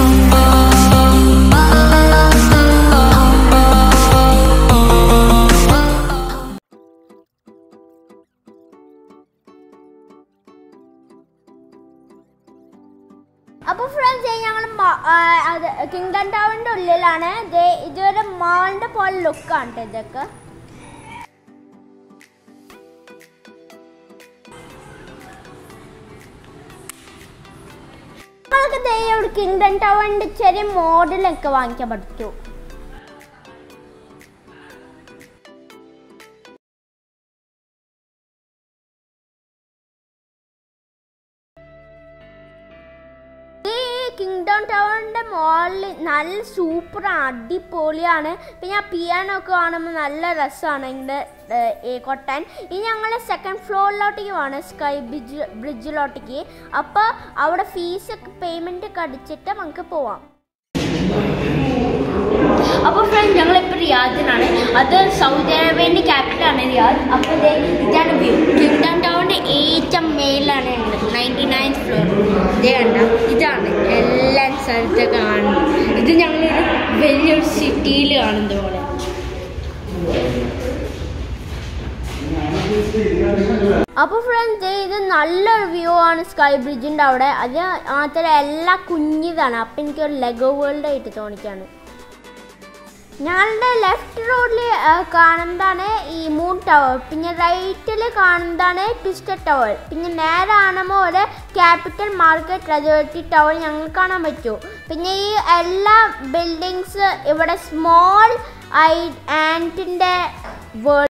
അപ്പൊ ഫ്രണ്ട്സ് ഞങ്ങൾ അത് കിങ്ഡം ടവറിന്റെ ഉള്ളിലാണ് ദേ ഇതൊരു മാളിന്റെ പോലെ ലുക്കാണ് ട്ടോ ഇതൊക്കെ നമ്മൾക്ക് ദേ ഇവിടെ കിങ്ഡം ടവറിന്റെ ചെറിയ മോഡലൊക്കെ വാങ്ങിക്കാൻ പറ്റൂ ഈ കിങ്ഡം ടവറിന്റെ മോളിൽ നല്ല സൂപ്പർ അടിപൊളിയാണ് പിന്നെ ആ പിയാനോ ഒക്കെ കാണുമ്പോൾ നല്ല രസമാണ് ഇതിൻ്റെ കൊട്ടാൻ ഇനി ഞങ്ങൾ സെക്കൻഡ് ഫ്ലോറിലോട്ടേക്ക് പോവാണ് സ്കൈ ബ്രിഡ്ജ് ബ്രിഡ്ജിലോട്ടേക്ക് അപ്പോൾ അവിടെ ഫീസൊക്കെ പേയ്മെൻറ്റ് ഒക്കെ അടിച്ചിട്ട് നമുക്ക് പോവാം അപ്പോൾ ഫ്രണ്ട് ഞങ്ങളിപ്പോൾ റിയാദിനാണ് അത് സൗദി അറേബ്യൻ്റെ ക്യാപിറ്റലാണ് റിയാദ് അപ്പോൾ ദേ ഇതാണ് വ്യൂ കിങ്ഡം ടൗണിൻ്റെ ഏറ്റവും മേലാണ് ഉണ്ട് നയൻറ്റി നയൻ ഫ്ലോർ ഇതേ കണ്ട ഇതാണ് എല്ലാ സ്ഥലത്തൊക്കെ കാണുന്നത് ഇത് ഞങ്ങളൊരു വലിയൊരു സിറ്റിയിൽ കാണുന്നത് പോലെ അപ്പോൾ ഫ്രണ്ട്സ് ഇത് നല്ലൊരു വ്യൂ ആണ് സ്കൈ ബ്രിഡ്ജിൻ്റെ അവിടെ അത് മാത്രമല്ല എല്ലാം കുഞ്ഞിതാണ് അപ്പം എനിക്കൊരു ലെഗോ വേൾഡ് ആയിട്ട് തോന്നിക്കാണ് ഞങ്ങളുടെ ലെഫ്റ്റ് റോഡിൽ കാണുന്നതാണ് ഈ മൂൺ ടവർ പിന്നെ റൈറ്റിൽ കാണുന്നതാണ് ട്വിസ്റ്റഡ് ടവർ പിന്നെ നേരെ കാണുമ്പോൾ ഒരു ക്യാപിറ്റൽ മാർക്കറ്റ് റെസോർട്ടി ടവർ ഞങ്ങൾ കാണാൻ പറ്റൂ പിന്നെ ഈ എല്ലാ ബിൽഡിങ്സ് ഇവിടെ സ്മോൾ ഐ ആൻറ്റിൻ്റെ വേൾഡ്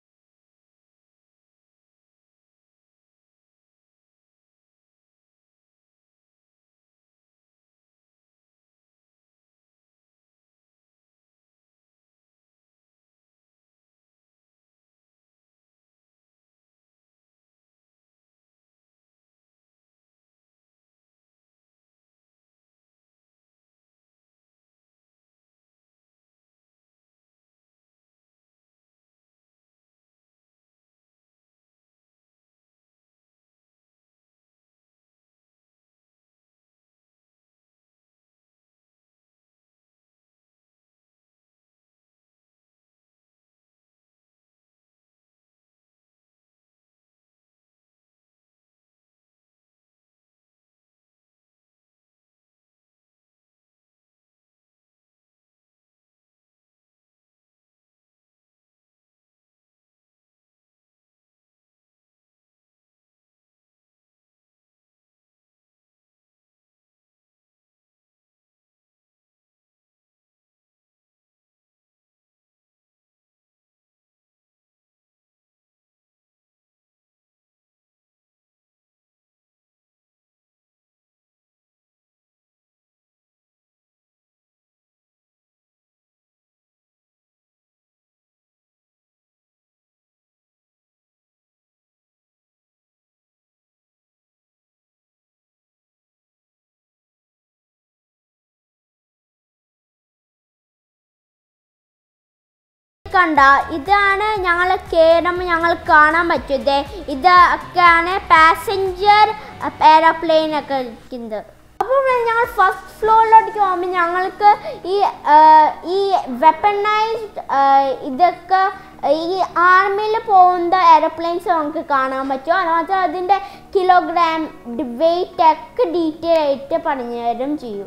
കണ്ട ഇതാണ് ഞങ്ങൾ കയറുമ്പോൾ ഞങ്ങൾ കാണാൻ പറ്റുന്നത് ഇതൊക്കെയാണ് പാസഞ്ചർ എയർപ്ലെയിൻ ഒക്കെ ഇരിക്കുന്നത് അപ്പോൾ ഞങ്ങൾ ഫസ്റ്റ് ഫ്ലോറിലോട്ട് പോകുമ്പോൾ ഞങ്ങൾക്ക് ഈ ആ, ഈ വെപ്പണൈസ്ഡ് ഇതൊക്കെ ഈ ആർമിയിൽ പോകുന്ന എയർപ്ലെയിൻസ് നമുക്ക് കാണാൻ പറ്റും അതുമാത്രം അതിൻ്റെ കിലോഗ്രാം വെയിറ്റ് ഒക്കെ ഡീറ്റെയിൽ ആയിട്ട് പറഞ്ഞു തരും ചെയ്യും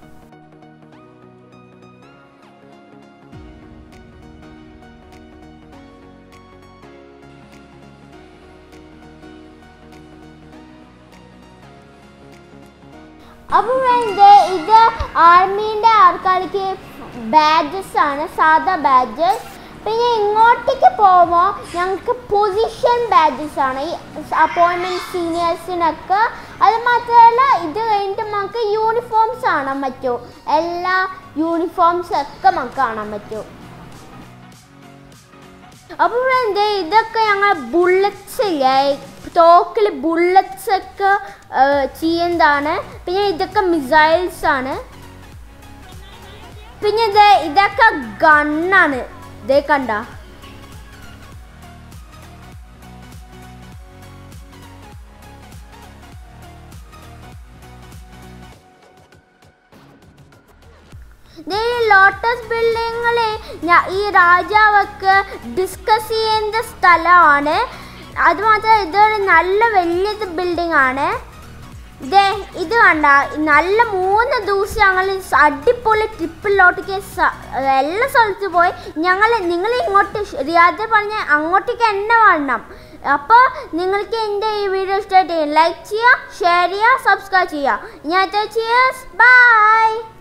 അപ്പോൾ ഇത് ഇത് ആർമീൻ്റെ ആൾക്കാർക്ക് ബാഡ്ജസ് ആണ് സാധാ ബാഡ്ജസ് പിന്നെ ഇങ്ങോട്ടേക്ക് പോകുമ്പോൾ ഞങ്ങൾക്ക് പൊസിഷൻ ബാഡ്ജസ് ആണ് ഈ അപ്പോയിൻമെൻറ്റ് സീനിയേഴ്സിനൊക്കെ അത് മാത്രമല്ല ഇത് കഴിഞ്ഞിട്ട് നമുക്ക് യൂണിഫോംസ് കാണാൻ പറ്റും എല്ലാ യൂണിഫോംസ് ഒക്കെ നമുക്ക് കാണാൻ പറ്റും അപ്പോൾ എന്ത് ഇതൊക്കെ ഞങ്ങൾ ബുള്ളറ്റ്സ് ഇല്ലേ തോക്കിൽ ബുള്ളറ്റ്സ് ഒക്കെ ആ, ചെയ്യുന്നതാണ് പിന്നെ ഇതൊക്കെ മിസൈൽസ് ആണ് പിന്നെ ഇത് ഇതൊക്കെ ഗണ്ണാണ് ഇതേ കണ്ട ദേ ഈ ലോട്ടസ് ബിൽഡിങ്ങിൽ ഈ രാജാവൊക്കെ ഡിസ്കസ് ചെയ്യുന്ന സ്ഥലമാണ് അതുമാത്രം ഇതൊരു നല്ല വലിയത് ബിൽഡിംഗ് ആണ് ദേ ഇത് കണ്ട നല്ല മൂന്ന് ദിവസം ഞങ്ങൾ അടിപൊളി ട്രിപ്പിലോട്ടേക്ക് സ- എല്ലാ സ്ഥലത്ത് പോയി ഞങ്ങൾ നിങ്ങൾ ഇങ്ങോട്ട് റിയാദ് പറഞ്ഞ അങ്ങോട്ടേക്ക് എന്നെ വരണം അപ്പോൾ നിങ്ങൾക്ക് എൻ്റെ ഈ വീഡിയോ ഇഷ്ടമായിട്ട് ലൈക്ക് ചെയ്യുക ഷെയർ ചെയ്യുക സബ്സ്ക്രൈബ് ചെയ്യുക ഞാൻ ചിയേഴ്സ് ബൈ